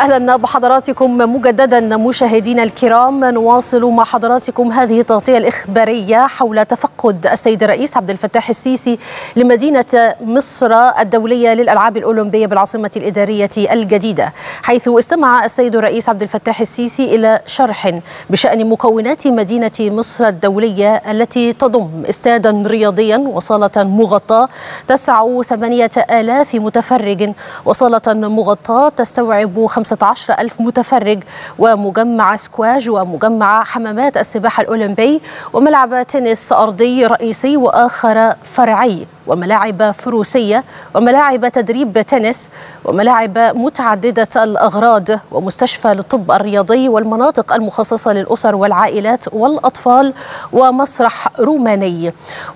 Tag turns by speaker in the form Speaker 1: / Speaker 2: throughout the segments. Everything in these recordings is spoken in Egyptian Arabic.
Speaker 1: اهلا بحضراتكم مجددا مشاهدينا الكرام نواصل مع حضراتكم هذه التغطيه الاخباريه حول تفقد السيد الرئيس عبد الفتاح السيسي لمدينه مصر الدوليه للالعاب الاولمبيه بالعاصمه الاداريه الجديده حيث استمع السيد الرئيس عبد الفتاح السيسي الى شرح بشان مكونات مدينه مصر الدوليه التي تضم استادا رياضيا وصاله مغطاه تسع ثمانيه الاف متفرج وصاله مغطاه تستوعب 15 ألف متفرج ومجمع سكواج ومجمع حمامات السباحة الأولمبي وملعب تنس أرضي رئيسي وآخر فرعي وملاعب فروسية وملاعب تدريب تنس وملاعب متعددة الأغراض ومستشفى للطب الرياضي والمناطق المخصصة للأسر والعائلات والأطفال ومسرح روماني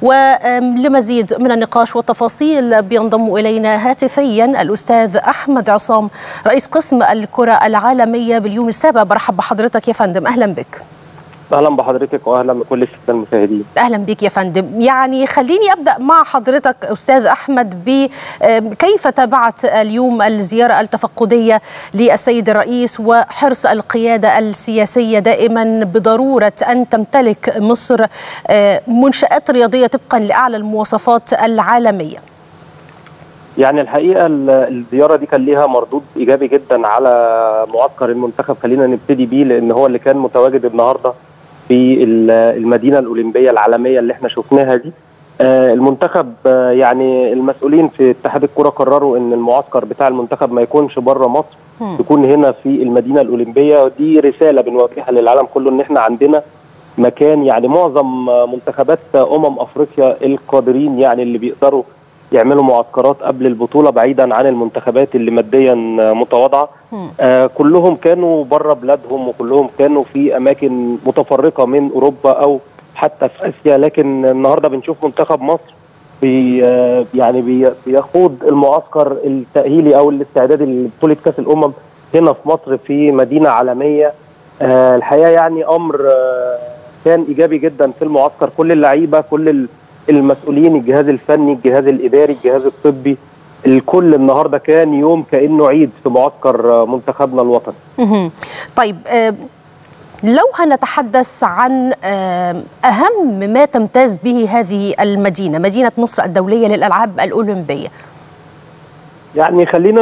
Speaker 1: ولمزيد من النقاش والتفاصيل بينضم إلينا هاتفيا الأستاذ أحمد عصام رئيس قسم الكرة العالمية باليوم السابع برحب بحضرتك يا فندم أهلا بك
Speaker 2: اهلا بحضرتك واهلا بكل الساده المشاهدين
Speaker 1: اهلا بك يا فندم يعني خليني ابدا مع حضرتك استاذ احمد بكيف تابعت اليوم الزياره التفقديه للسيد الرئيس وحرص القياده السياسيه دائما بضروره ان تمتلك مصر منشات رياضيه طبقا لاعلى المواصفات العالميه
Speaker 2: يعني الحقيقه الزياره دي كان ليها مردود ايجابي جدا على معسكر المنتخب خلينا نبتدي بيه لان هو اللي كان متواجد النهارده في المدينه الاولمبيه العالميه اللي احنا شفناها دي المنتخب يعني المسؤولين في اتحاد الكره قرروا ان المعسكر بتاع المنتخب ما يكونش بره مصر يكون هنا في المدينه الاولمبيه ودي رساله بنوجهها للعالم كله ان احنا عندنا مكان يعني معظم منتخبات امم افريقيا القادرين يعني اللي بيقدروا يعملوا معسكرات قبل البطوله بعيدا عن المنتخبات اللي ماديا متواضعه آه كلهم كانوا بره بلادهم وكلهم كانوا في اماكن متفرقه من اوروبا او حتى في اسيا لكن النهارده بنشوف منتخب مصر بي آه يعني بي بيخوض المعسكر التاهيلي او الاستعداد لبطوله كاس الامم هنا في مصر في مدينه عالميه آه الحقيقه يعني امر آه كان ايجابي جدا في المعسكر كل اللعيبه كل المسؤولين الجهاز الفني الجهاز الاداري الجهاز الطبي الكل النهارده كان يوم كانه عيد في معسكر منتخبنا الوطني.
Speaker 1: طيب لو هنتحدث عن اهم ما تمتاز به هذه المدينه، مدينه مصر الدوليه للالعاب الاولمبيه.
Speaker 2: يعني خلينا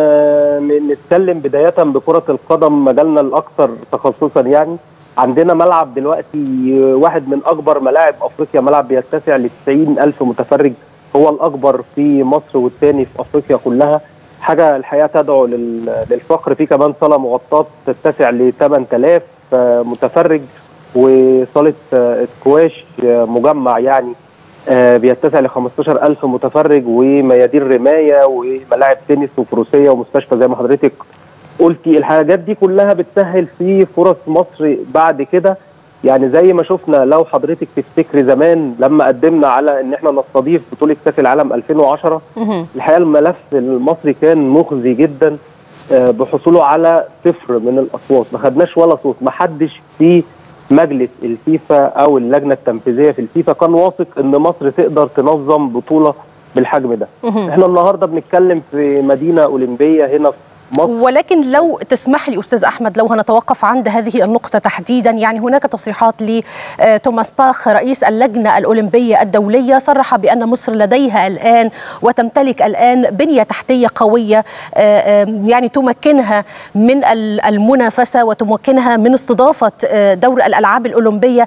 Speaker 2: نتكلم بدايه بكره القدم مجالنا الاكثر تخصصا يعني عندنا ملعب دلوقتي واحد من اكبر ملاعب افريقيا ملعب بيتسع ل 90 الف متفرج هو الاكبر في مصر والثاني في افريقيا كلها حاجه الحقيقه تدعو للفخر في كمان صاله مغطاه تتسع ل 8000 متفرج وصاله سكواش مجمع يعني بيتسع ل 15000 متفرج وميادين رمايه وملاعب تنس وفروسيه ومستشفى زي ما حضرتك قلتي الحاجات دي كلها بتسهل في فرص مصر بعد كده يعني زي ما شفنا لو حضرتك تفتكري زمان لما قدمنا على ان احنا نستضيف بطوله كاس العالم 2010 الحقيقه الملف المصري كان مخزي جدا بحصوله على صفر من الاصوات ما خدناش ولا صوت ما حدش في مجلس الفيفا او اللجنه التنفيذيه في الفيفا كان واثق ان مصر تقدر تنظم بطوله بالحجم ده احنا النهارده بنتكلم في مدينه اولمبيه هنا في
Speaker 1: مصر. ولكن لو تسمح لي استاذ احمد لو هنتوقف عند هذه النقطه تحديدا يعني هناك تصريحات لتوماس باخ رئيس اللجنه الاولمبيه الدوليه صرح بان مصر لديها الان وتمتلك الان بنيه تحتيه قويه يعني تمكنها من المنافسه وتمكنها من استضافه دور الالعاب الاولمبيه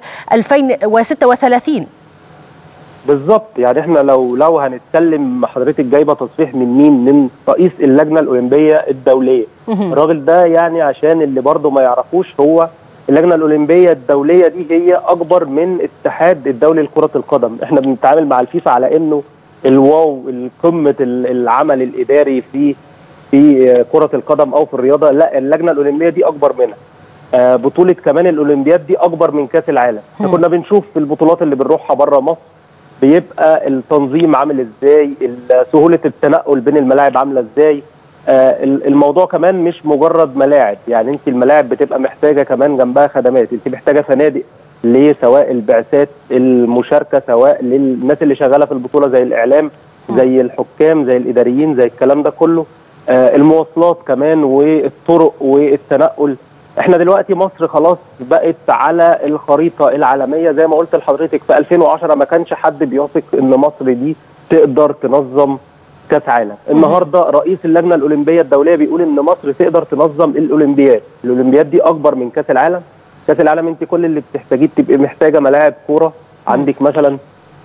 Speaker 1: 2036
Speaker 2: بالظبط يعني احنا لو لو هنتكلم حضرتك جايبه تصريح من مين من رئيس اللجنه الاولمبيه الدوليه الراجل ده يعني عشان اللي برضه ما يعرفوش هو اللجنه الاولمبيه الدوليه دي هي اكبر من اتحاد الدولي لكره القدم احنا بنتعامل مع الفيفا على انه الواو قمه العمل الاداري في في كره القدم او في الرياضه لا اللجنه الاولمبيه دي اكبر منها آه بطوله كمان الاولمبياد دي اكبر من كاس العالم احنا كنا بنشوف في البطولات اللي بنروحها بره مصر بيبقى التنظيم عامل ازاي سهوله التنقل بين الملاعب عامله ازاي آه الموضوع كمان مش مجرد ملاعب يعني انت الملاعب بتبقى محتاجه كمان جنبها خدمات انت محتاجه فنادق لسواء البعثات المشاركه سواء للناس اللي شغاله في البطوله زي الاعلام زي الحكام زي الاداريين زي الكلام ده كله آه المواصلات كمان والطرق والتنقل احنا دلوقتي مصر خلاص بقت على الخريطه العالميه زي ما قلت لحضرتك في 2010 ما كانش حد بيثق ان مصر دي تقدر تنظم كاس عالم النهارده رئيس اللجنه الاولمبيه الدوليه بيقول ان مصر تقدر تنظم الاولمبياد الاولمبياد دي اكبر من كاس العالم كاس العالم انت كل اللي بتحتاجيه تبقي محتاجه ملاعب كوره عندك مثلا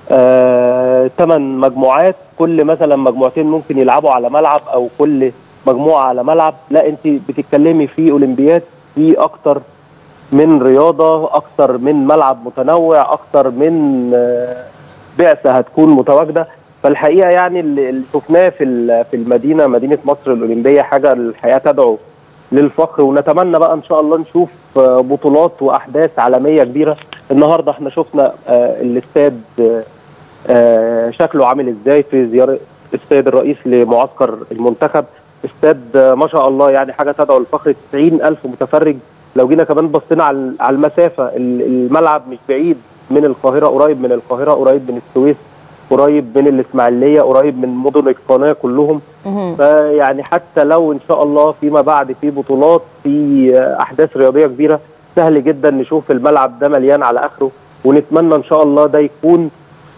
Speaker 2: ثمان آه مجموعات كل مثلا مجموعتين ممكن يلعبوا على ملعب او كل مجموعه على ملعب لا انت بتتكلمي في اولمبياد في اكتر من رياضه اكتر من ملعب متنوع اكتر من آه بعثه هتكون متواجده فالحقيقه يعني اللي شفناه في في المدينه مدينه مصر الاولمبيه حاجه الحقيقه تدعو للفخر ونتمنى بقى ان شاء الله نشوف بطولات واحداث عالميه كبيره النهارده احنا شفنا الاستاد شكله عامل ازاي في زياره السيد الرئيس لمعسكر المنتخب استاد ما شاء الله يعني حاجه تدعو للفخر 90000 متفرج لو جينا كمان بصينا على المسافه الملعب مش بعيد من القاهره قريب من القاهره قريب من السويس قريب من الاسماعيليه قريب من مدن القناه كلهم فيعني حتى لو ان شاء الله فيما بعد في بطولات في احداث رياضيه كبيره سهل جدا نشوف الملعب ده مليان على اخره ونتمنى ان شاء الله ده يكون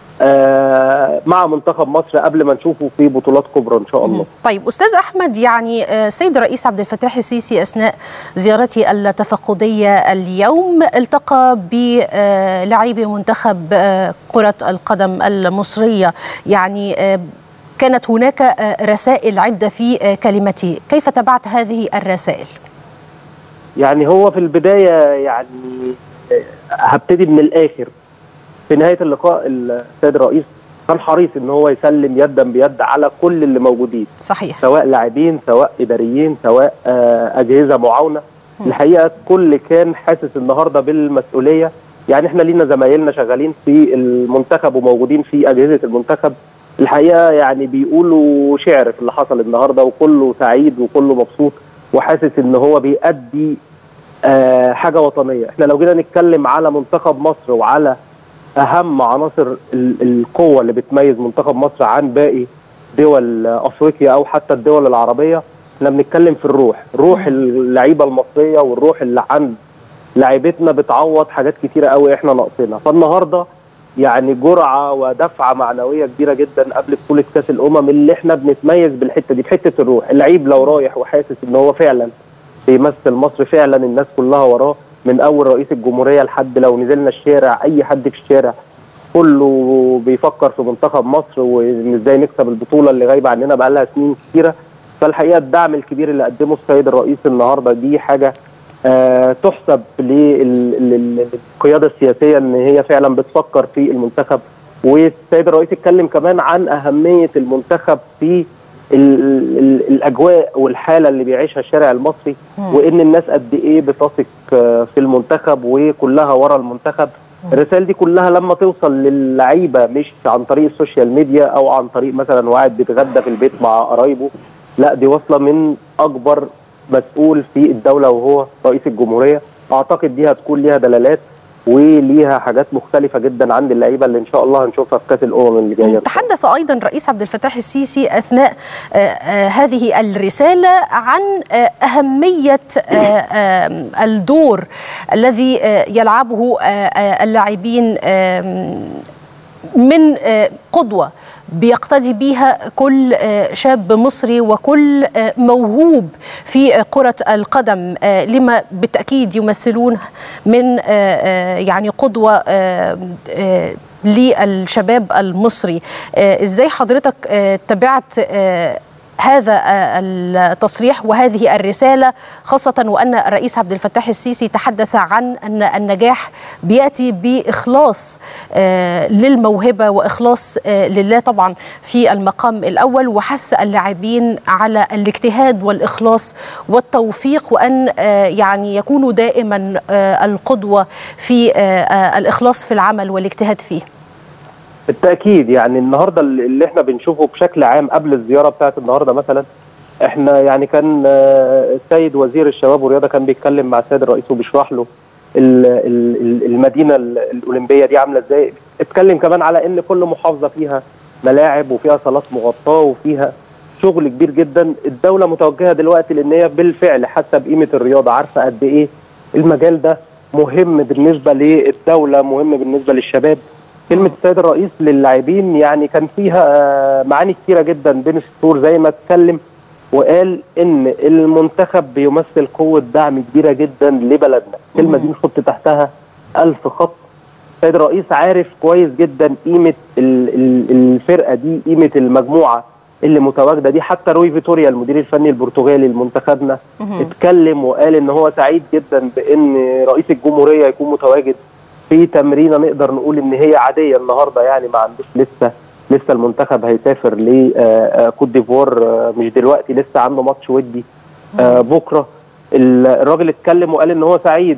Speaker 2: آه مع منتخب مصر قبل ما نشوفه في بطولات كبرى ان شاء الله.
Speaker 1: طيب استاذ احمد يعني السيد الرئيس عبد الفتاح السيسي اثناء زيارته التفقديه اليوم التقى بلاعبي منتخب كره القدم المصريه يعني كانت هناك رسائل عده في كلمته، كيف تبعت هذه الرسائل؟
Speaker 2: يعني هو في البدايه يعني هبتدي من الاخر في نهايه اللقاء السيد الرئيس كان حريص ان هو يسلم يدا بيد على كل اللي موجودين
Speaker 1: صحيح
Speaker 2: سواء لاعبين سواء اداريين سواء اجهزه معاونه الحقيقه كل كان حاسس النهارده بالمسؤوليه يعني احنا لينا زمايلنا شغالين في المنتخب وموجودين في اجهزه المنتخب الحقيقه يعني بيقولوا شعر في اللي حصل النهارده وكله سعيد وكله مبسوط وحاسس ان هو بيأدي آه حاجه وطنيه احنا لو جينا نتكلم على منتخب مصر وعلى اهم عناصر القوه اللي بتميز منتخب مصر عن باقي دول افريقيا او حتى الدول العربيه احنا بنتكلم في الروح روح اللعيبه المصريه والروح اللي عند لعيبتنا بتعوض حاجات كتيره قوي احنا ناقصينها فالنهارده يعني جرعه ودفعه معنويه كبيره جدا قبل بطوله كاس الامم اللي احنا بنتميز بالحته دي بحته الروح اللعيب لو رايح وحاسس ان هو فعلا بيمثل مصر فعلا الناس كلها وراه من اول رئيس الجمهوريه لحد لو نزلنا الشارع اي حد في الشارع كله بيفكر في منتخب مصر وان ازاي نكسب البطوله اللي غايبه عننا بقى لها سنين كتيره فالحقيقه الدعم الكبير اللي قدمه السيد الرئيس النهارده دي حاجه آه تحسب للقياده السياسيه ان هي فعلا بتفكر في المنتخب والسيد الرئيس اتكلم كمان عن اهميه المنتخب في ال ال الاجواء والحاله اللي بيعيشها الشارع المصري وان الناس قد ايه بتثق في المنتخب وكلها ورا المنتخب الرسائل دي كلها لما توصل للعيبه مش عن طريق السوشيال ميديا او عن طريق مثلا واحد بيتغدى في البيت مع قرايبه لا دي واصله من اكبر مسؤول في الدوله وهو رئيس الجمهوريه اعتقد دي هتكون ليها دلالات وليها حاجات مختلفه جدا عند اللعيبه اللي ان شاء الله هنشوفها في كاس الامم اللي جايه
Speaker 1: تحدث ايضا الرئيس عبد الفتاح السيسي اثناء آآ آآ هذه الرساله عن اهميه آآ الدور الذي يلعبه اللاعبين من قدوه بيقتدي بيها كل شاب مصري وكل موهوب في كرة القدم لما بالتأكيد يمثلون من يعني قدوة للشباب المصري ازاي حضرتك تبعت هذا التصريح وهذه الرساله خاصه وان الرئيس عبد الفتاح السيسي تحدث عن ان النجاح بياتي باخلاص للموهبه واخلاص لله طبعا في المقام الاول وحث اللاعبين على الاجتهاد والاخلاص والتوفيق وان يعني يكونوا دائما القدوه في الاخلاص في العمل والاجتهاد فيه.
Speaker 2: بالتاكيد يعني النهارده اللي احنا بنشوفه بشكل عام قبل الزياره بتاعت النهارده مثلا احنا يعني كان السيد وزير الشباب والرياضه كان بيتكلم مع السيد الرئيس وبيشرح له المدينه الاولمبيه دي عامله ازاي اتكلم كمان على ان كل محافظه فيها ملاعب وفيها صالات مغطاه وفيها شغل كبير جدا الدوله متوجهه دلوقتي لان هي بالفعل حاسه بقيمه الرياضه عارفه قد ايه المجال ده مهم بالنسبه للدوله مهم بالنسبه للشباب كلمه السيد الرئيس للاعبين يعني كان فيها معاني كثيره جدا بين السطور زي ما اتكلم وقال ان المنتخب بيمثل قوه دعم كبيره جدا لبلدنا الكلمه دي نحط تحتها ألف خط السيد الرئيس عارف كويس جدا قيمه الفرقه دي قيمه المجموعه اللي متواجده دي حتى روي فيتوريا المدير الفني البرتغالي لمنتخبنا اتكلم وقال ان هو سعيد جدا بان رئيس الجمهوريه يكون متواجد في تمرينه نقدر نقول ان هي عاديه النهارده يعني ما عندوش لسه لسه المنتخب هيسافر لكوت ديفوار مش دلوقتي لسه عنده ماتش ودي بكره الراجل اتكلم وقال ان هو سعيد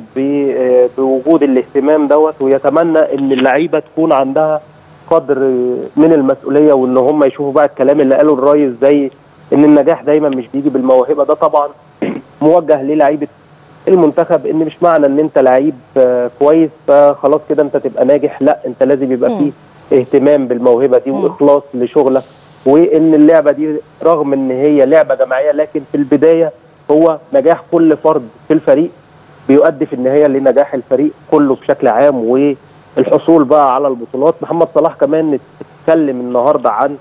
Speaker 2: بوجود الاهتمام دوت ويتمنى ان اللعيبه تكون عندها قدر من المسؤوليه وان هم يشوفوا بقى الكلام اللي قاله الريس زي ان النجاح دايما مش بيجي بالموهبه ده طبعا موجه للعيبه المنتخب ان مش معنى ان انت لعيب كويس فخلاص كده انت تبقى ناجح لا انت لازم يبقى فيه اهتمام بالموهبه دي واخلاص لشغلك وان اللعبه دي رغم ان هي لعبه جماعيه لكن في البدايه هو نجاح كل فرد في الفريق بيؤدي في النهايه لنجاح الفريق كله بشكل عام والحصول بقى على البطولات محمد صلاح كمان اتكلم النهارده عن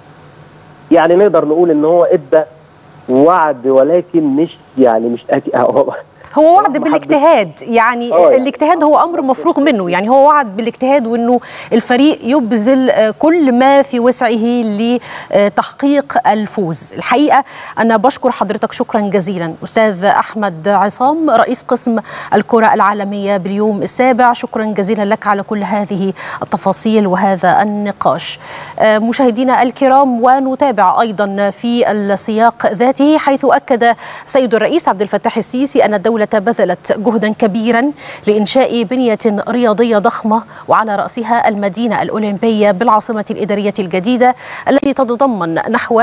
Speaker 2: يعني نقدر نقول ان هو ادى وعد ولكن مش يعني مش أكيد
Speaker 1: هو وعد بالاجتهاد يعني, يعني الاجتهاد هو امر مفروغ منه يعني هو وعد بالاجتهاد وانه الفريق يبذل كل ما في وسعه لتحقيق الفوز الحقيقه انا بشكر حضرتك شكرا جزيلا استاذ احمد عصام رئيس قسم الكره العالميه باليوم السابع شكرا جزيلا لك على كل هذه التفاصيل وهذا النقاش مشاهدينا الكرام ونتابع ايضا في السياق ذاته حيث اكد سيد الرئيس عبد الفتاح السيسي ان الدوله الدولة بذلت جهدا كبيرا لإنشاء بنية رياضية ضخمة وعلى رأسها المدينة الأولمبية بالعاصمة الإدارية الجديدة التي تتضمن نحو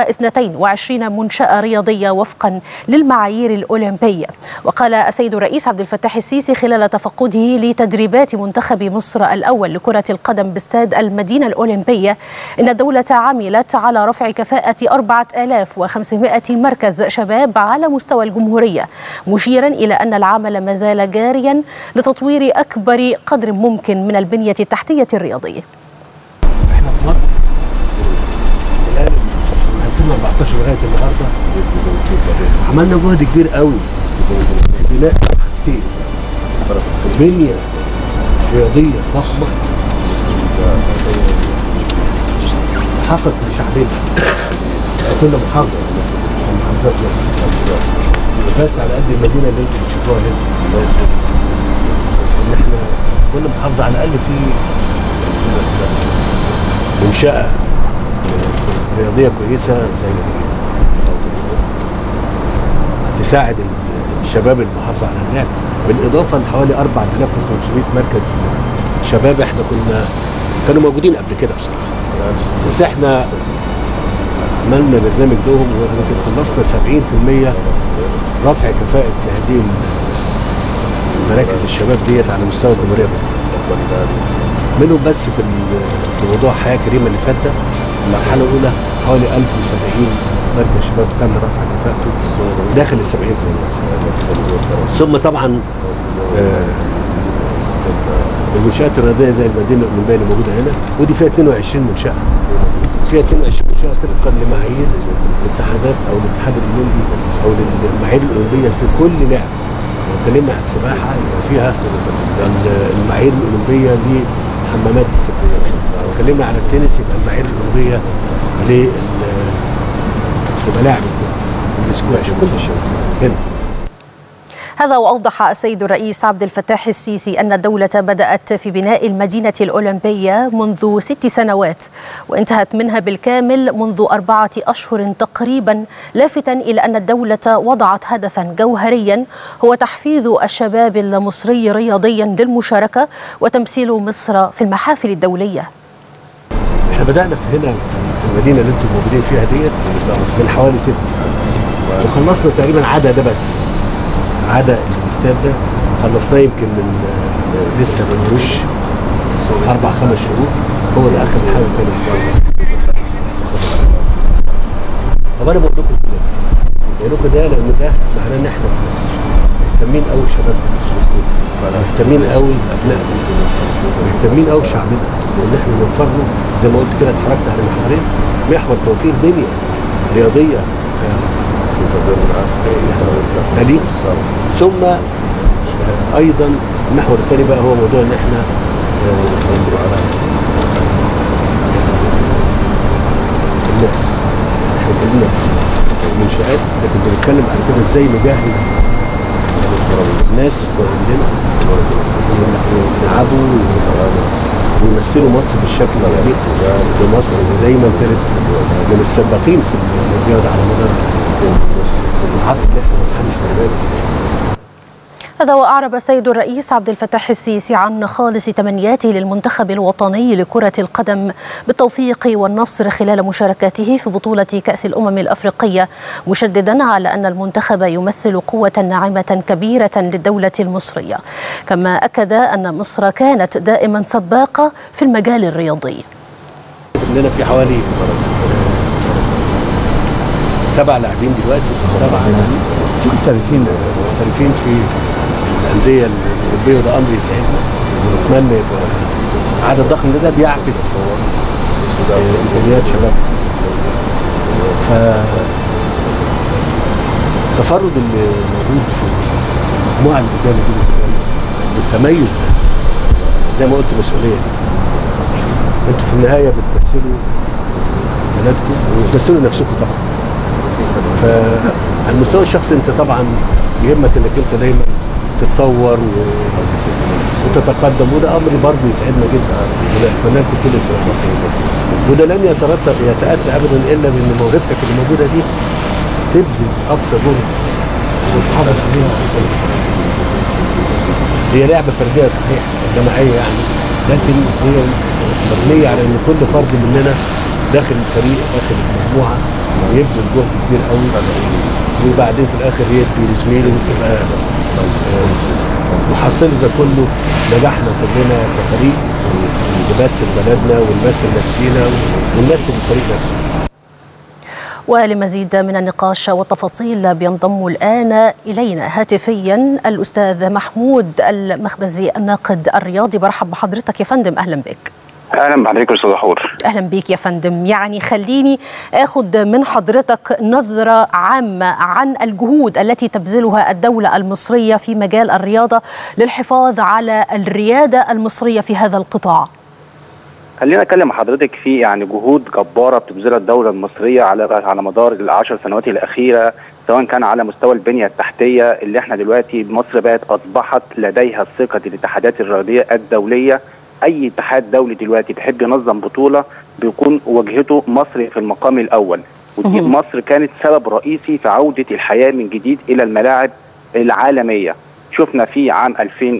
Speaker 1: 22 منشأة رياضية وفقا للمعايير الأولمبية وقال السيد الرئيس عبد الفتاح السيسي خلال تفقده لتدريبات منتخب مصر الأول لكرة القدم باستاد المدينة الأولمبية إن الدولة عملت على رفع كفاءة 4500 مركز شباب على مستوى الجمهورية مشيرا إلى أن العمل ما زال جاريا لتطوير أكبر قدر ممكن من البنية التحتية الرياضية
Speaker 3: احنا في مصر الآن 2014 لغاية النهاردة عملنا جهد كبير قوي في بناء حاجتين بنية رياضية ضخمة حقق لشعبنا كل محافظة من محافظات مصر بس على قد المدينه اللي انتم بتشوفوها هنا ان احنا كل محافظه على الاقل في منشاه رياضيه كويسه زي تساعد الشباب المحافظه على اللعب بالاضافه لحوالي 4500 مركز شباب احنا كنا كانوا موجودين قبل كده بصراحه بس احنا عملنا برنامج لهم ويمكن خلصنا 70% رفع كفاءة هذه المراكز الشباب ديت على مستوى الجمهورية بالكامل. منهم بس في في موضوع حياة كريمة اللي فات ده المرحلة الأولى حوالي 1070 مركز شباب تم رفع كفاءته داخل ال 70% ثم طبعا آه المنشآت الرياضية زي المدينة الأولمبية اللي موجودة هنا ودي فيها 22 منشأة فيها 22 منشأة طبقا لمعايير الاتحادات أو الاتحاد الأولمبي أو المعايير الأولمبية في كل لعبة لو اتكلمنا على السباحة يبقى فيها المعايير الأولمبية لحمامات السباحة لو اتكلمنا على التنس يبقى المعايير الأولمبية لملاعب التنس السكواش كل شيء هنا
Speaker 1: هذا وأوضح السيد الرئيس عبد الفتاح السيسي أن الدولة بدأت في بناء المدينة الأولمبية منذ ست سنوات وانتهت منها بالكامل منذ أربعة أشهر تقريبا لافتا إلى أن الدولة وضعت هدفا جوهريا هو تحفيز الشباب المصري رياضيا للمشاركة وتمثيل مصر في المحافل الدولية
Speaker 3: احنا بدأنا في هنا في المدينة اللي انتم موجودين فيها ديت من حوالي ست سنوات وخلصنا تقريبا عدا ده بس عدا الاستاد ده خلصناه يمكن من لسه ما ملوش اربع خمس شهور هو ده اخر حاجه كانت طب انا بقول لكم كده بقول لكم ده لان ده معناه ان احنا في مصر مهتمين قوي شبابنا مهتمين قوي بابنائنا مهتمين قوي بشعبنا وان احنا نوفر له زي ما قلت كده اتحركت على محورين محور توفير بنيه رياضيه دليل ثم ايضا المحور الثاني بقى هو موضوع ان احنا الناس احنا اتكلمنا في منشآت لكن بنتكلم على كده ازاي نجهز الناس عندنا يلعبوا ويمثلوا مصر بالشكل اللي يليق بمصر اللي دايما كانت من السباقين في الرياضه على مدار العصر اللي احنا بنحدث فيه
Speaker 1: هذا وأعرب السيد الرئيس عبد الفتاح السيسي عن خالص تمنياته للمنتخب الوطني لكرة القدم بالتوفيق والنصر خلال مشاركاته في بطولة كأس الأمم الأفريقية مشددا على أن المنتخب يمثل قوة ناعمة كبيرة للدولة المصرية كما أكد أن مصر كانت دائما سباقة في المجال الرياضي
Speaker 3: عندنا في حوالي سبع لاعبين دلوقتي سبع لاعبين محترفين محترفين في الانديه الاوروبيه وده امر يسعدنا ونتمنى يبقى عدد ضخم ده بيعكس امكانيات شباب ف التفرد اللي موجود في المجموعه اللي قدامي دي والتميز ده زي ما قلت مسؤوليه انتوا في النهايه بتمثلوا بلدكم وبتمثلوا نفسكم طبعا فعلى المستوى الشخصي انت طبعا يهمك انك انت دايما تتطور و... وتتقدم وده امر برضه يسعدنا جدا ونتمنى لكم كل التوفيق وده لن يترتب يتاتى ابدا الا بان موهبتك اللي موجوده دي تبذل اقصى جهد وتحافظ عليها هي لعبه فرديه صحيح جماعيه يعني لكن هي مبنيه على ان كل فرد مننا داخل الفريق داخل المجموعه ويبذل جهد كبير قوي وبعدين في الاخر يدي لزميله وتبقى محصله ده كله نجاحنا كلنا كفريق نمثل بلدنا ونمثل نفسينا ونمثل الفريق نفسه
Speaker 1: ولمزيد من النقاش والتفاصيل بينضم الآن إلينا هاتفيا الأستاذ محمود المخبزي الناقد الرياضي برحب بحضرتك يا فندم أهلا بك
Speaker 4: اهلا بحضرتك استاذ حور
Speaker 1: اهلا بيك يا فندم يعني خليني اخد من حضرتك نظره عامه عن الجهود التي تبذلها الدوله المصريه في مجال الرياضه للحفاظ على الرياده المصريه في هذا القطاع
Speaker 4: خلينا اكلم حضرتك في يعني جهود جباره بتبذلها الدوله المصريه على على مدار العشر سنوات الاخيره سواء كان على مستوى البنيه التحتيه اللي احنا دلوقتي مصر بقت اصبحت لديها ثقه الاتحادات الرياضيه الدوليه اي اتحاد دولي دلوقتي بيحب ينظم بطوله بيكون واجهته مصر في المقام الاول ودي مصر كانت سبب رئيسي في عوده الحياه من جديد الى الملاعب العالميه شفنا في عام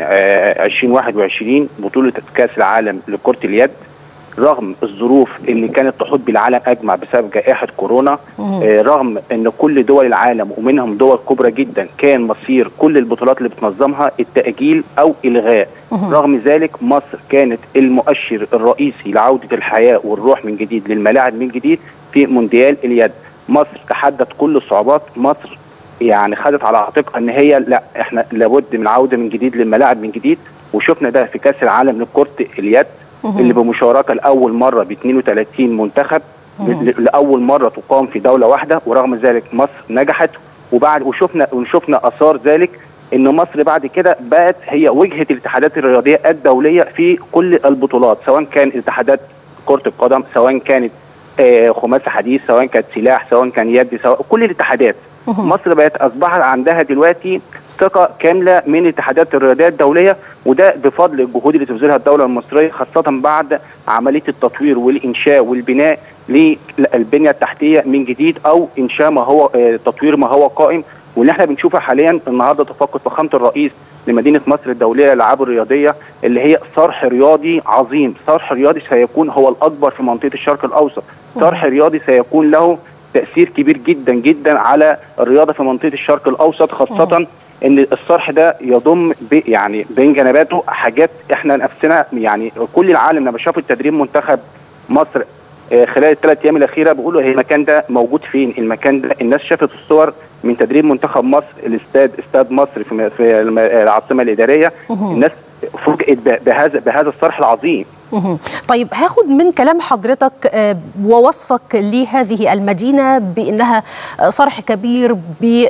Speaker 4: 2021 بطوله كاس العالم لكره اليد رغم الظروف اللي كانت تحط بالعالم اجمع بسبب جائحه كورونا آه رغم ان كل دول العالم ومنهم دول كبرى جدا كان مصير كل البطولات اللي بتنظمها التاجيل او الغاء رغم ذلك مصر كانت المؤشر الرئيسي لعوده الحياه والروح من جديد للملاعب من جديد في مونديال اليد مصر تحدت كل الصعوبات مصر يعني خدت على عاتقها ان هي لا احنا لابد من عوده من جديد للملاعب من جديد وشفنا ده في كاس العالم لكره اليد اللي بمشاركه لاول مره ب 32 منتخب لاول مره تقام في دوله واحده ورغم ذلك مصر نجحت وبعد وشفنا وشفنا اثار ذلك ان مصر بعد كده بقت هي وجهه الاتحادات الرياضيه الدوليه في كل البطولات سواء كان اتحادات كره القدم سواء كانت آه خماسي حديث سواء كانت سلاح سواء كان يد سواء كل الاتحادات مصر بقت اصبحت عندها دلوقتي ثقه كامله من اتحادات الرياضيه الدوليه وده بفضل الجهود اللي تبذلها الدوله المصريه خاصه بعد عمليه التطوير والانشاء والبناء للبنيه التحتيه من جديد او انشاء ما هو تطوير ما هو قائم واللي احنا بنشوفها حاليا النهارده تفقد فخامه الرئيس لمدينه مصر الدوليه للالعاب الرياضيه اللي هي صرح رياضي عظيم، صرح رياضي سيكون هو الاكبر في منطقه الشرق الاوسط، صرح رياضي سيكون له تاثير كبير جدا جدا على الرياضه في منطقه الشرق الاوسط خاصه ان الصرح ده يضم يعني بين جنباته حاجات احنا نفسنا يعني كل العالم لما شافوا التدريب منتخب مصر آه، خلال الثلاث ايام الاخيره بيقولوا هي المكان ده موجود فين المكان ده الناس شافت الصور من تدريب منتخب مصر الاستاد استاد مصر في م- في الم- العاصمه الاداريه الناس فوجئت ب- بهذا بهذا الصرح العظيم
Speaker 1: مهم. طيب هاخد من كلام حضرتك آه، ووصفك لهذه المدينة بأنها آه، صرح كبير ب آه،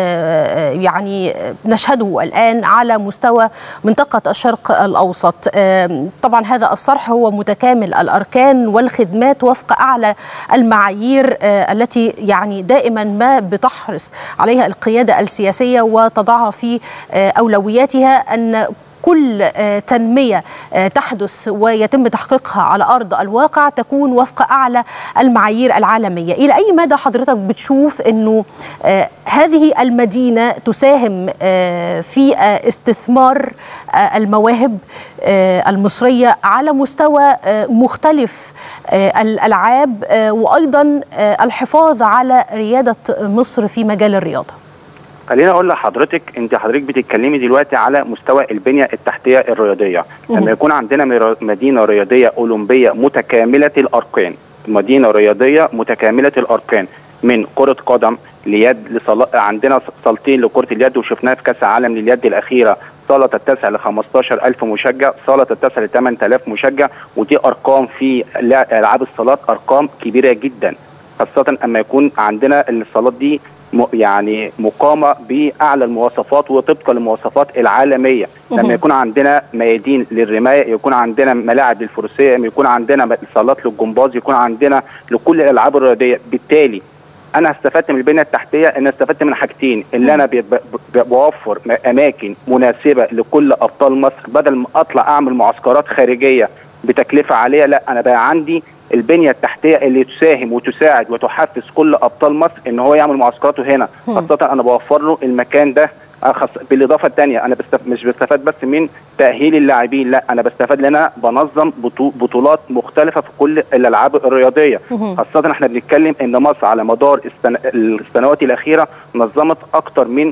Speaker 1: آه، يعني آه، نشهده الآن على مستوى منطقة الشرق الأوسط آه، طبعا هذا الصرح هو متكامل الأركان والخدمات وفق أعلى المعايير آه، التي يعني دائما ما بتحرص عليها القيادة السياسية وتضعها في آه، أولوياتها أن كل آه، تنمية آه، تحدث ويتم تحقيقها على أرض الواقع تكون وفق أعلى المعايير العالمية إلى أي مدى حضرتك بتشوف أنه آه، هذه المدينة تساهم آه، في آه، استثمار آه، المواهب آه، المصرية على مستوى آه، مختلف آه، الألعاب آه، وأيضا آه، الحفاظ على ريادة مصر في مجال الرياضة
Speaker 4: خليني اقول لحضرتك انت حضرتك بتتكلمي دلوقتي على مستوى البنيه التحتيه الرياضيه لما يكون عندنا مر- مدينه رياضيه اولمبيه متكامله الاركان مدينه رياضيه متكامله الاركان من كره قدم ليد لصلا... عندنا صالتين لكره اليد وشفناها في كاس العالم لليد الاخيره صاله تتسع ل 15000 مشجع صاله تتسع ل 8000 مشجع ودي ارقام في لا- العاب الصالات ارقام كبيره جدا خاصه اما يكون عندنا الصالات دي م- يعني مقامه باعلى المواصفات وطبقا للمواصفات العالميه لما يكون عندنا ميادين للرمايه يكون عندنا ملاعب للفروسيه يكون عندنا صالات للجمباز يكون عندنا لكل الالعاب الرياضيه بالتالي انا استفدت من البنيه التحتيه ان استفدت من حاجتين اللي انا بي- ب- ب- بوفر م- اماكن مناسبه لكل ابطال مصر بدل ما اطلع اعمل معسكرات خارجيه بتكلفه عاليه لا انا بقى عندي البنيه التحتيه اللي تساهم وتساعد وتحفز كل ابطال مصر ان هو يعمل معسكراته هنا خاصه انا بوفر له المكان ده أخص بالاضافه الثانيه انا بستف... مش بستفاد بس من تاهيل اللاعبين لا انا بستفاد لان انا بنظم بطو... بطولات مختلفه في كل الالعاب الرياضيه خاصه احنا بنتكلم ان مصر على مدار السن... السنوات الاخيره نظمت اكثر من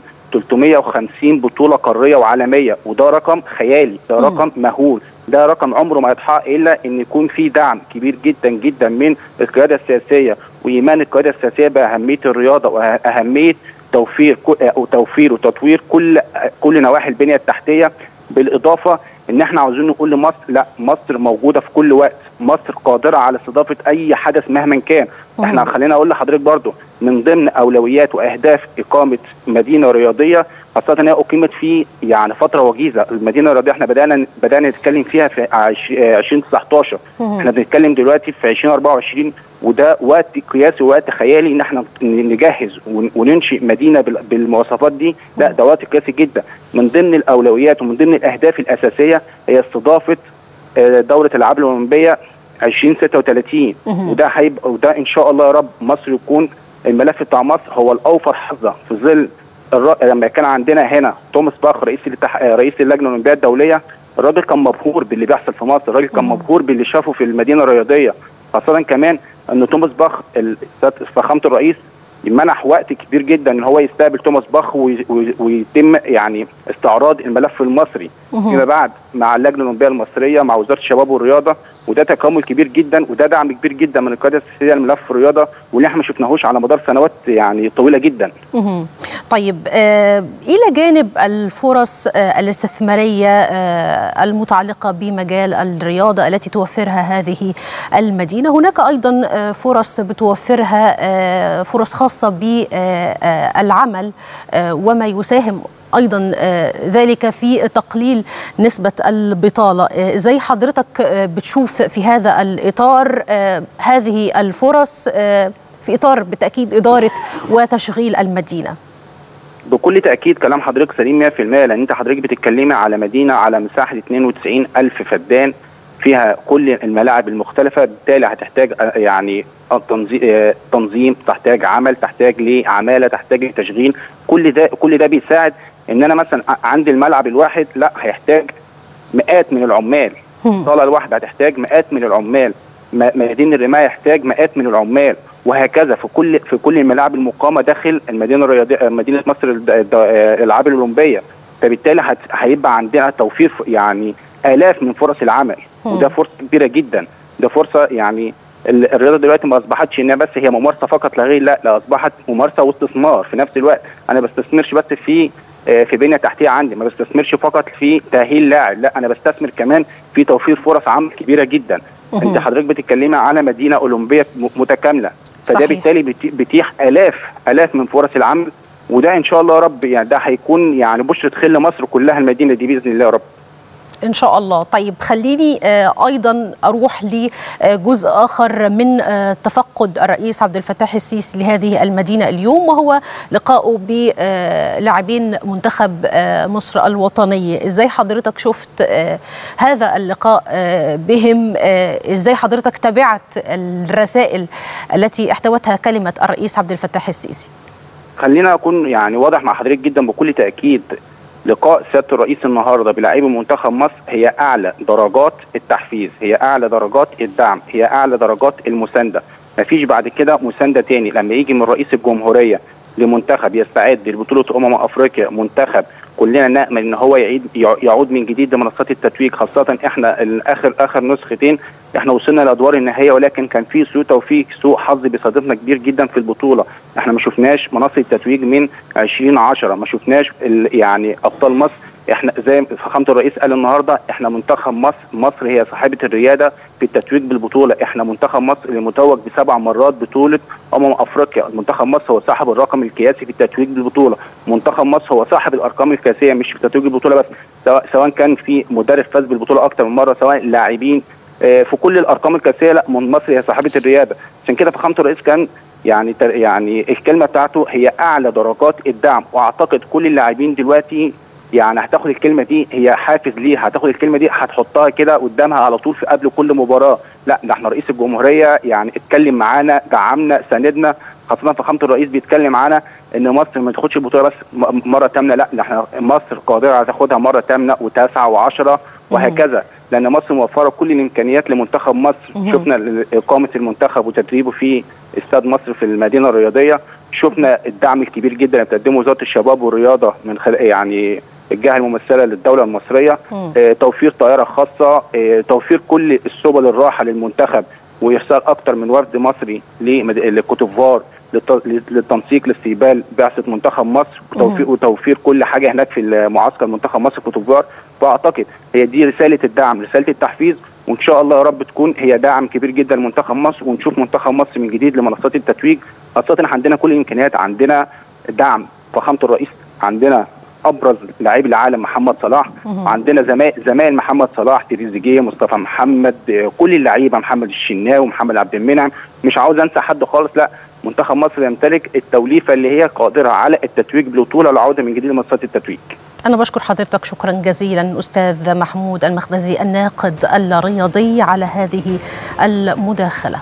Speaker 4: 350 بطوله قاريه وعالميه وده رقم خيالي ده رقم مهول ده رقم عمره ما يتحقق الا ان يكون في دعم كبير جدا جدا من القياده السياسيه وايمان القياده السياسيه باهميه الرياضه واهميه توفير او توفير وتطوير كل كل نواحي البنيه التحتيه بالاضافه ان احنا عاوزين نقول لمصر لا مصر موجوده في كل وقت مصر قادره على استضافه اي حدث مهما كان احنا خلينا اقول لحضرتك برضو من ضمن اولويات واهداف اقامه مدينه رياضيه خاصه ان هي اقيمت في يعني فتره وجيزه المدينه الرياضيه احنا بدانا بدانا نتكلم فيها في 2019 احنا بنتكلم دلوقتي في 2024 وده وقت قياسي ووقت خيالي ان احنا نجهز وننشئ مدينه بالمواصفات دي لا ده وقت قياسي جدا من ضمن الاولويات ومن ضمن الاهداف الاساسيه هي استضافه دوره الالعاب الاولمبيه 2036 وده هيبقى وده ان شاء الله يا رب مصر يكون الملف بتاع مصر هو الاوفر حظا في ظل الر... لما كان عندنا هنا توماس باخ رئيس الاتح... رئيس اللجنه الاولمبيه الدوليه الراجل كان مبهور باللي بيحصل في مصر الراجل كان مبهور باللي شافه في المدينه الرياضيه خاصه كمان ان توماس باخ فخامه الرئيس منح وقت كبير جدا ان هو يستقبل توماس باخ ويتم يعني استعراض الملف المصري فيما بعد مع اللجنه الاولمبيه المصريه مع وزاره الشباب والرياضه وده تكامل كبير جدا وده دعم كبير جدا من القياده السياسيه لملف الرياضه واللي احنا ما شفناهوش على مدار سنوات يعني طويله جدا.
Speaker 1: طيب آه الى جانب الفرص آه الاستثماريه آه المتعلقه بمجال الرياضه التي توفرها هذه المدينه، هناك ايضا آه فرص بتوفرها آه فرص خاصه بالعمل آه وما يساهم ايضا ذلك في تقليل نسبه البطاله ازاي حضرتك بتشوف في هذا الاطار هذه الفرص في اطار بالتاكيد اداره وتشغيل المدينه
Speaker 4: بكل تاكيد كلام حضرتك سليم 100% لان انت حضرتك بتتكلمي على مدينه على مساحه 92 الف فدان فيها كل الملاعب المختلفه بالتالي هتحتاج يعني تنظيم تحتاج عمل تحتاج لعماله تحتاج لتشغيل كل ده كل ده بيساعد ان انا مثلا عندي الملعب الواحد لا هيحتاج مئات من العمال الصاله الواحده هتحتاج مئات من العمال ميادين الرمايه يحتاج مئات من العمال وهكذا في كل في كل الملاعب المقامه داخل المدينه الرياضيه مدينه مصر الالعاب الاولمبيه فبالتالي هيبقى عندنا توفير يعني الاف من فرص العمل وده فرصه كبيره جدا ده فرصه يعني ال- الرياضه دلوقتي ما اصبحتش انها بس هي ممارسه فقط لا غير لا لا اصبحت ممارسه واستثمار في نفس الوقت انا بستثمرش بس في آه، في بنيه تحتيه عندي ما بستثمرش فقط في تاهيل لاعب لا انا بستثمر كمان في توفير فرص عمل كبيره جدا
Speaker 1: مهم.
Speaker 4: انت حضرتك بتتكلمي على مدينه اولمبيه م- متكامله فده
Speaker 1: صحيح.
Speaker 4: بالتالي بت- بتيح الاف الاف من فرص العمل وده ان شاء الله يا رب يعني ده هيكون يعني بشرة خير لمصر كلها المدينه دي باذن الله يا رب
Speaker 1: إن شاء الله طيب خليني آه، أيضا أروح لجزء آخر من آه، تفقد الرئيس عبد الفتاح السيسي لهذه المدينة اليوم وهو لقائه بلاعبين منتخب آه، مصر الوطني إزاي حضرتك شفت آه، هذا اللقاء آه، بهم آه، إزاي حضرتك تابعت الرسائل التي احتوتها كلمة الرئيس عبد الفتاح السيسي
Speaker 4: خلينا اكون يعني واضح مع حضرتك جدا بكل تاكيد لقاء سياده الرئيس النهارده بلاعبي منتخب مصر هي اعلى درجات التحفيز هي اعلى درجات الدعم هي اعلى درجات المسانده مفيش بعد كده مسانده تاني لما يجي من رئيس الجمهوريه لمنتخب يستعد لبطوله امم افريقيا منتخب كلنا نامل ان هو يعيد يعود من جديد لمنصات التتويج خاصه احنا اخر اخر نسختين احنا وصلنا لادوار النهائيه ولكن كان في سوء توفيق سوء حظ بيصادفنا كبير جدا في البطوله احنا ما شفناش منصه التتويج من 2010 ما شفناش ال- يعني ابطال مصر احنا زي فخامه الرئيس قال النهارده احنا منتخب مصر مصر هي صاحبه الرياده في التتويج بالبطوله احنا منتخب مصر اللي متوج بسبع مرات بطوله امم افريقيا منتخب مصر هو صاحب الرقم القياسي في التتويج بالبطوله منتخب مصر هو صاحب الارقام القياسيه مش في تتويج البطوله بس سواء سواء كان في مدرب فاز بالبطوله اكتر من مره سواء لاعبين آه، في كل الارقام القياسيه لا من مصر هي صاحبه الرياده عشان كده فخامه الرئيس كان يعني تر- يعني الكلمه بتاعته هي اعلى درجات الدعم واعتقد كل اللاعبين دلوقتي يعني هتاخد الكلمه دي هي حافز ليها هتاخد الكلمه دي هتحطها كده قدامها على طول في قبل كل مباراه لا ده احنا رئيس الجمهوريه يعني اتكلم معانا دعمنا ساندنا خاصه فخامه الرئيس بيتكلم معانا ان مصر ما تاخدش البطوله بس م- مره ثامنه لا ده احنا مصر قادره على تاخدها مره ثامنه وتاسعه وعشره وهكذا لان مصر موفره كل الامكانيات لمنتخب مصر
Speaker 1: مهم.
Speaker 4: شفنا ال- اقامه المنتخب وتدريبه في استاد مصر في المدينه الرياضيه شفنا الدعم الكبير جدا اللي بتقدمه وزاره الشباب والرياضه من خلال يعني الجهه الممثله للدوله المصريه
Speaker 1: مم.
Speaker 4: آه، توفير طائره خاصه آه، توفير كل السبل الراحه للمنتخب وارسال اكثر من وفد مصري لمد- لكوتيفوار للت- للتنسيق لاستقبال بعثه منتخب مصر وتوفير, وتوفير كل حاجه هناك في معسكر منتخب مصر كوتيفوار فاعتقد هي دي رساله الدعم رساله التحفيز وان شاء الله يا رب تكون هي دعم كبير جدا لمنتخب مصر ونشوف منتخب مصر من جديد لمنصات التتويج خاصه إن عندنا كل الامكانيات عندنا دعم فخامه الرئيس عندنا ابرز لاعبي العالم محمد صلاح
Speaker 1: مهم.
Speaker 4: عندنا زمايل زمايل محمد صلاح تريزيجيه مصطفى محمد آه، كل اللعيبه محمد الشناوي محمد عبد المنعم مش عاوز انسى حد خالص لا منتخب مصر يمتلك التوليفه اللي هي قادره على التتويج بالبطوله والعوده من جديد لمنصات التتويج
Speaker 1: أنا بشكر حضرتك شكرا جزيلا أستاذ محمود المخبزي الناقد الرياضي على هذه المداخلة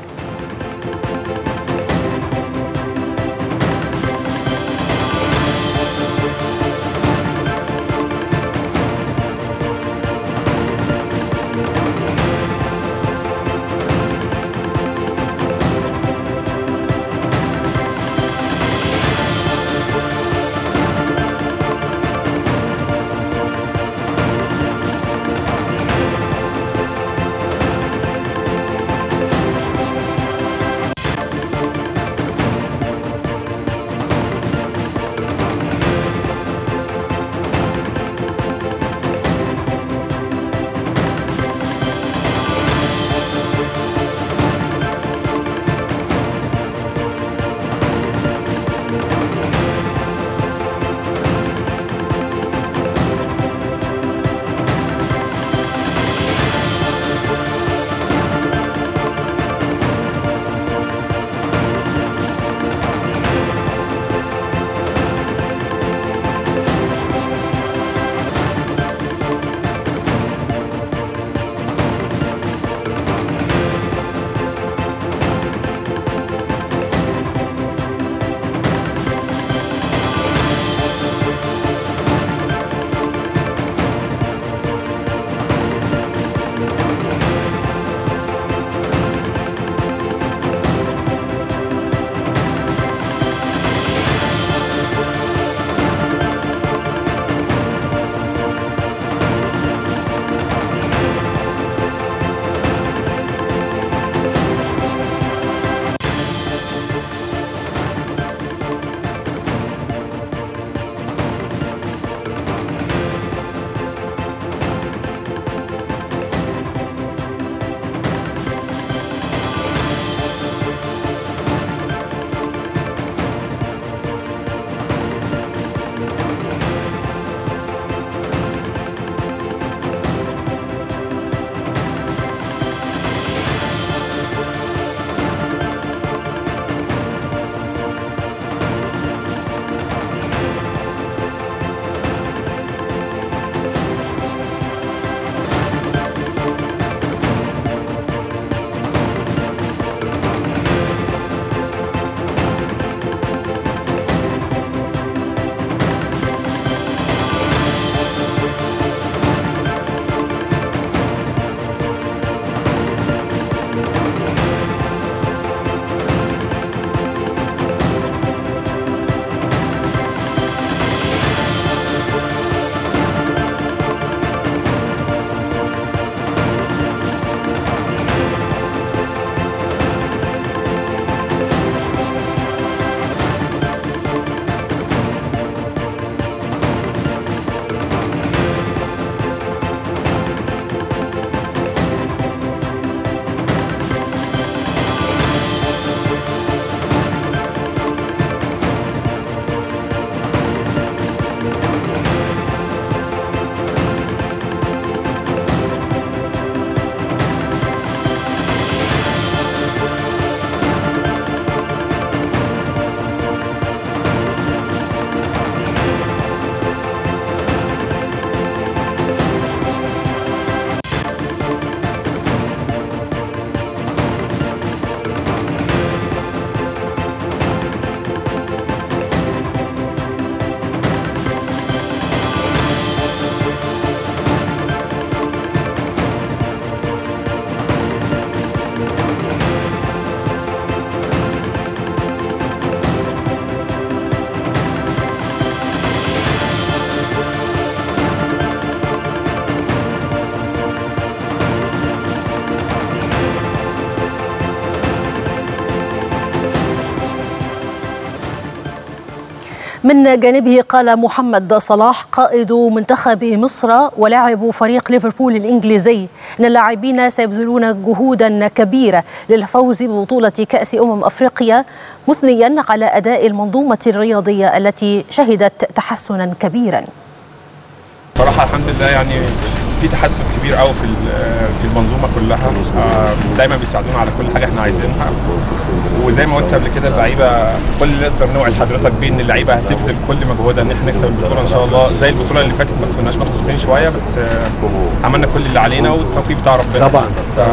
Speaker 1: من جانبه قال محمد صلاح قائد منتخب مصر ولاعب فريق ليفربول الإنجليزي أن اللاعبين سيبذلون جهودا كبيرة للفوز ببطولة كأس أمم أفريقيا مثنيا على أداء المنظومة الرياضية التي شهدت تحسنا كبيرا
Speaker 5: صراحة الحمد لله يعني في تحسن كبير قوي في في المنظومه كلها دايما بيساعدونا على كل حاجه احنا عايزينها وزي ما قلت قبل كده اللعيبه كل اللي نقدر نوعي لحضرتك بيه ان اللعيبه هتبذل كل مجهودها ان احنا نكسب البطوله ان شاء الله زي البطوله اللي فاتت ما كناش محظوظين شويه بس عملنا كل اللي علينا والتوفيق بتاع ربنا
Speaker 3: طبعا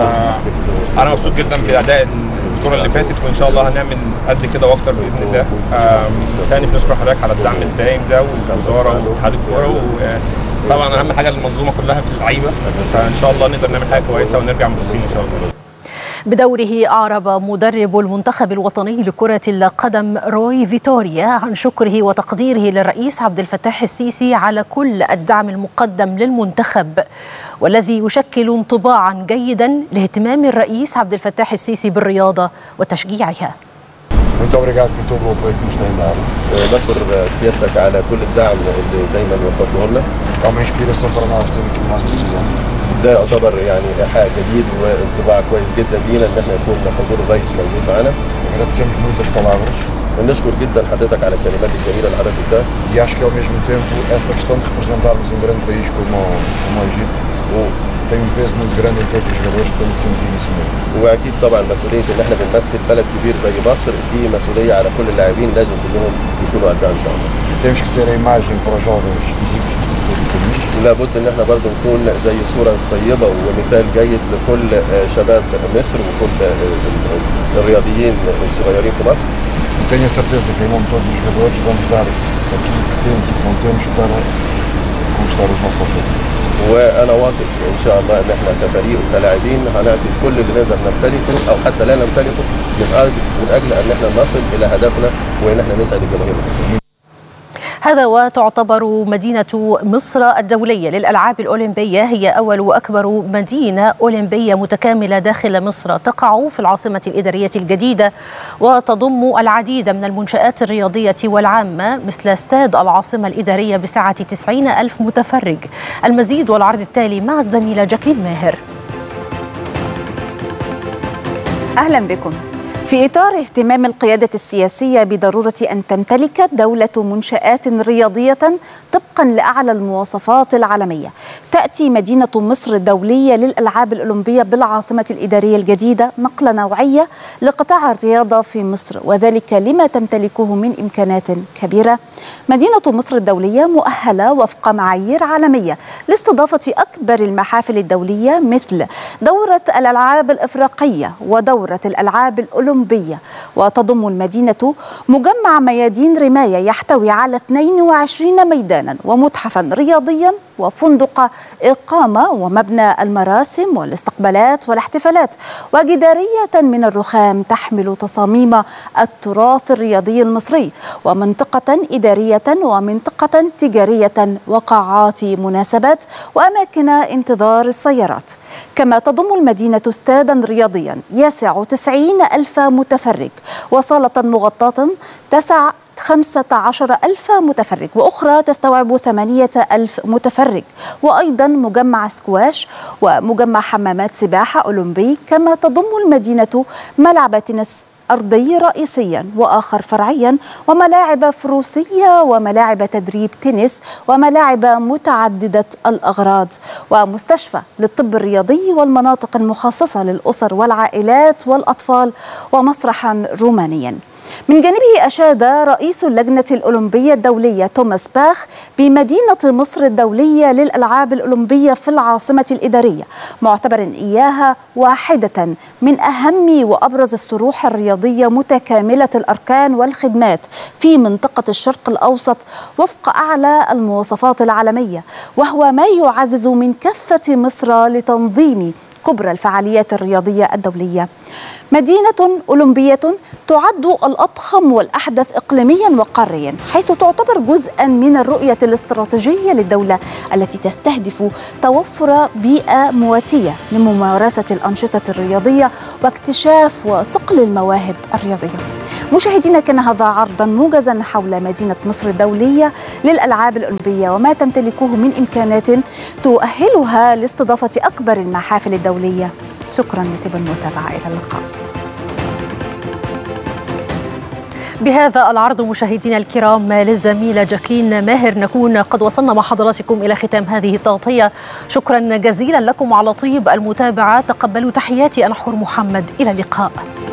Speaker 5: انا مبسوط جدا باداء البطوله اللي فاتت وان شاء الله هنعمل قد كده واكتر باذن الله تاني بنشكر حضرتك على الدعم الدايم ده والوزاره واتحاد الكوره طبعا اهم حاجه المنظومه كلها في اللعيبه فان شاء الله نقدر نعمل حاجه كويسه ونرجع منافسين ان شاء الله
Speaker 1: بدوره أعرب مدرب المنتخب الوطني لكرة القدم روي فيتوريا عن شكره وتقديره للرئيس عبد الفتاح السيسي على كل الدعم المقدم للمنتخب والذي يشكل انطباعا جيدا لاهتمام الرئيس عبد الفتاح السيسي بالرياضة وتشجيعها
Speaker 6: Muito obrigado por todo o apoio que nos tem dado.
Speaker 2: بشكر سيادتك على كل الدعم اللي دايما وفرته لنا
Speaker 6: É uma inspiração para nós ter aqui o nosso presidente.
Speaker 2: ده يعتبر يعني ايحاء جديد وانطباع كويس جدا لينا ان احنا يكون حضور الرئيس موجود معانا
Speaker 6: Agradecemos muito as palavras
Speaker 2: ونشكر جدا حضرتك على الكلمات الجميله اللي حضرتك قلتها
Speaker 6: e acho que ao mesmo tempo essa questão de representarmos um grande país como, o- como o Egito tem um peso muito grande em todos os jogadores que têm que sentir isso mesmo.
Speaker 2: واكيد طبعا مسؤوليه ان احنا بنمثل بلد كبير زي مصر دي مسؤوليه على كل اللاعبين لازم كلهم يكونوا قدها ان شاء الله
Speaker 6: Temos que ser a imagem para os jovens egípcios de todo o país
Speaker 2: لابد ان احنا برضو نكون زي صوره طيبه ومثال جيد لكل آه، شباب مصر وكل آه، الرياضيين الصغيرين في مصر
Speaker 6: e tenho a certeza que em nome de todos os jogadores vamos dar aquilo que temos e que não temos para conquistar os nossos objetivos.
Speaker 2: وانا واثق ان شاء الله ان احنا كفريق وكلاعبين هنعطي كل اللي نقدر نمتلكه او حتى لا نمتلكه من اجل من اجل ان احنا نصل الى هدفنا وان احنا نسعد الجماهير المصريه
Speaker 1: هذا وتعتبر مدينة مصر الدولية للألعاب الأولمبية هي أول وأكبر مدينة أولمبية متكاملة داخل مصر تقع في العاصمة الإدارية الجديدة وتضم العديد من المنشآت الرياضية والعامة مثل استاد العاصمة الإدارية بسعة 90 ألف متفرج المزيد والعرض التالي مع الزميلة جاكلين ماهر
Speaker 7: أهلا بكم في إطار اهتمام القيادة السياسية بضرورة أن تمتلك الدولة منشآت رياضية طبقا لأعلى المواصفات العالمية تأتي مدينة مصر الدولية للألعاب الأولمبية بالعاصمة الإدارية الجديدة نقلة نوعية لقطاع الرياضة في مصر وذلك لما تمتلكه من إمكانات كبيرة مدينة مصر الدولية مؤهلة وفق معايير عالمية لاستضافة أكبر المحافل الدولية مثل دورة الألعاب الإفريقية ودورة الألعاب الأولمبية وتضم المدينة مجمع ميادين رماية يحتوي على 22 ميدانا ومتحفا رياضيا وفندق إقامة ومبنى المراسم والاستقبالات والاحتفالات وجدارية من الرخام تحمل تصاميم التراث الرياضي المصري ومنطقة إدارية ومنطقة تجارية وقاعات مناسبات وأماكن انتظار السيارات كما تضم المدينة استادا رياضيا يسع 90 ألف متفرج وصالة مغطاة تسع 15 ألف متفرج وأخرى تستوعب 8 ألف متفرج وأيضا مجمع سكواش ومجمع حمامات سباحة أولمبي كما تضم المدينة ملعب تنس أرضي رئيسيا وآخر فرعيا وملاعب فروسية وملاعب تدريب تنس وملاعب متعددة الأغراض ومستشفى للطب الرياضي والمناطق المخصصة للأسر والعائلات والأطفال ومسرحا رومانيا من جانبه أشاد رئيس اللجنة الأولمبية الدولية توماس باخ بمدينة مصر الدولية للألعاب الأولمبية في العاصمة الإدارية معتبرا إياها واحدة من أهم وأبرز الصروح الرياضية متكاملة الأركان والخدمات في منطقة الشرق الأوسط وفق أعلى المواصفات العالمية وهو ما يعزز من كفة مصر لتنظيم كبرى الفعاليات الرياضية الدولية مدينة أولمبية تعد الأضخم والأحدث إقليميا وقاريا حيث تعتبر جزءا من الرؤية الاستراتيجية للدولة التي تستهدف توفر بيئة مواتية لممارسة الأنشطة الرياضية واكتشاف وصقل المواهب الرياضية مشاهدينا كان هذا عرضا موجزا حول مدينة مصر الدولية للألعاب الأولمبية وما تمتلكه من إمكانات تؤهلها لاستضافة أكبر المحافل الدولية شكرا لطيب المتابعة إلى اللقاء
Speaker 1: بهذا العرض مشاهدينا الكرام للزميلة جاكلين ماهر نكون قد وصلنا مع حضراتكم إلى ختام هذه التغطية شكرا جزيلا لكم على طيب المتابعة تقبلوا تحياتي أنا حور محمد إلى اللقاء